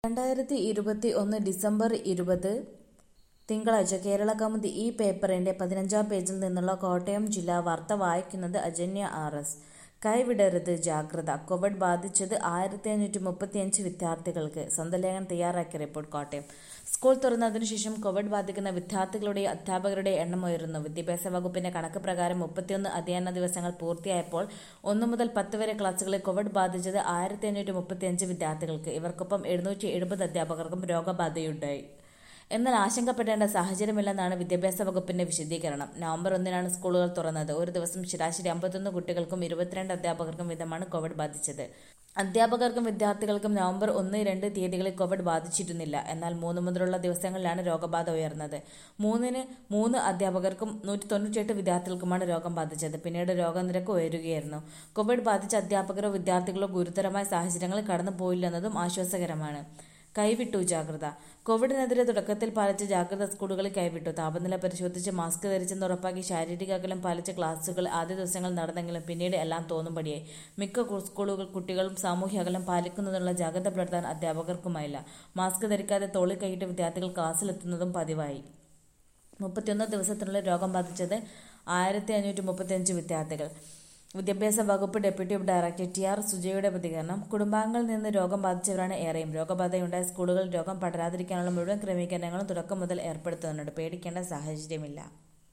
രണ്ടായിരത്തി ഇരുപത്തി ഒന്ന് ഡിസംബർ ഇരുപത് തിങ്കളാഴ്ച കേരള കൗമുദി ഈ പേപ്പറിന്റെ പതിനഞ്ചാം പേജിൽ നിന്നുള്ള കോട്ടയം ജില്ലാ വാർത്ത വായിക്കുന്നത് അജന്യ ആർ എസ് കൈവിടരുത് ജാഗ്രത കോവിഡ് ബാധിച്ചത് ആയിരത്തി അഞ്ഞൂറ്റി മുപ്പത്തിയഞ്ച് വിദ്യാർത്ഥികൾക്ക് സ്വന്തം ലേഖനം തയ്യാറാക്കിയ റിപ്പോർട്ട് കോട്ടയം സ്കൂൾ തുറന്നതിനു ശേഷം കോവിഡ് ബാധിക്കുന്ന വിദ്യാർത്ഥികളുടെ അധ്യാപകരുടെ എണ്ണം ഉയരുന്നു വിദ്യാഭ്യാസ വകുപ്പിന്റെ കണക്ക് പ്രകാരം മുപ്പത്തിയൊന്ന് അധ്യയന ദിവസങ്ങൾ പൂർത്തിയായപ്പോൾ ഒന്നു മുതൽ പത്ത് വരെ ക്ലാസുകളിൽ കോവിഡ് ബാധിച്ചത് ആയിരത്തി അഞ്ഞൂറ്റി മുപ്പത്തിയഞ്ച് വിദ്യാർത്ഥികൾക്ക് ഇവർക്കൊപ്പം എഴുന്നൂറ്റി എഴുപത് അധ്യാപകർക്കും രോഗബാധയുണ്ടായി എന്നാൽ ആശങ്കപ്പെടേണ്ട സാഹചര്യമില്ലെന്നാണ് വിദ്യാഭ്യാസ വകുപ്പിന്റെ വിശദീകരണം നവംബർ ഒന്നിനാണ് സ്കൂളുകൾ തുറന്നത് ഒരു ദിവസം ശരാശരി അമ്പത്തൊന്ന് കുട്ടികൾക്കും ഇരുപത്തിരണ്ട് അധ്യാപകർക്കും വീതമാണ് കോവിഡ് ബാധിച്ചത് അധ്യാപകർക്കും വിദ്യാർത്ഥികൾക്കും നവംബർ ഒന്ന് രണ്ട് തീയതികളിൽ കോവിഡ് ബാധിച്ചിരുന്നില്ല എന്നാൽ മൂന്ന് മുതലുള്ള ദിവസങ്ങളിലാണ് രോഗബാധ ഉയർന്നത് മൂന്നിന് മൂന്ന് അധ്യാപകർക്കും നൂറ്റി തൊണ്ണൂറ്റിയെട്ട് വിദ്യാർത്ഥികൾക്കുമാണ് രോഗം ബാധിച്ചത് പിന്നീട് രോഗനിരക്ക് ഉയരുകയായിരുന്നു കോവിഡ് ബാധിച്ച അധ്യാപകരോ വിദ്യാർത്ഥികളോ ഗുരുതരമായ സാഹചര്യങ്ങളിൽ കടന്നു പോയില്ലെന്നതും ആശ്വാസകരമാണ് കൈവിട്ടു ജാഗ്രത കോവിഡിനെതിരെ തുടക്കത്തിൽ പാലിച്ച ജാഗ്രത സ്കൂളുകളിൽ കൈവിട്ടു താപനില പരിശോധിച്ച് മാസ്ക് ധരിച്ചെന്ന് ഉറപ്പാക്കി ശാരീരിക അകലം പാലിച്ച ക്ലാസുകൾ ആദ്യ ദിവസങ്ങൾ നടന്നെങ്കിലും പിന്നീട് എല്ലാം തോന്നുംപടിയായി മിക്ക സ്കൂളുകൾ കുട്ടികളും സാമൂഹ്യ അകലം പാലിക്കുന്നതിനുള്ള ജാഗ്രത പുലർത്താൻ അധ്യാപകർക്കുമായില്ല മാസ്ക് ധരിക്കാതെ തോളിൽ കൈയിട്ട് വിദ്യാർത്ഥികൾ ക്ലാസ്സിലെത്തുന്നതും പതിവായി മുപ്പത്തിയൊന്ന് ദിവസത്തിനുള്ളിൽ രോഗം ബാധിച്ചത് ആയിരത്തി അഞ്ഞൂറ്റി മുപ്പത്തിയഞ്ച് വിദ്യാർത്ഥികൾ വിദ്യാഭ്യാസ വകുപ്പ് ഡെപ്യൂട്ടി ഡയറക്ടർ ടി ആർ സുജയുടെ പ്രതികരണം കുടുംബാംഗങ്ങളിൽ നിന്ന് രോഗം ബാധിച്ചവരാണ് ഏറെയും രോഗബാധയുണ്ടായ സ്കൂളുകളിൽ രോഗം പടരാതിരിക്കാനുള്ള മുഴുവൻ ക്രമീകരണങ്ങളും തുടക്കം മുതൽ ഏർപ്പെടുത്തുന്നുണ്ട് പേടിക്കേണ്ട സാഹചര്യമില്ല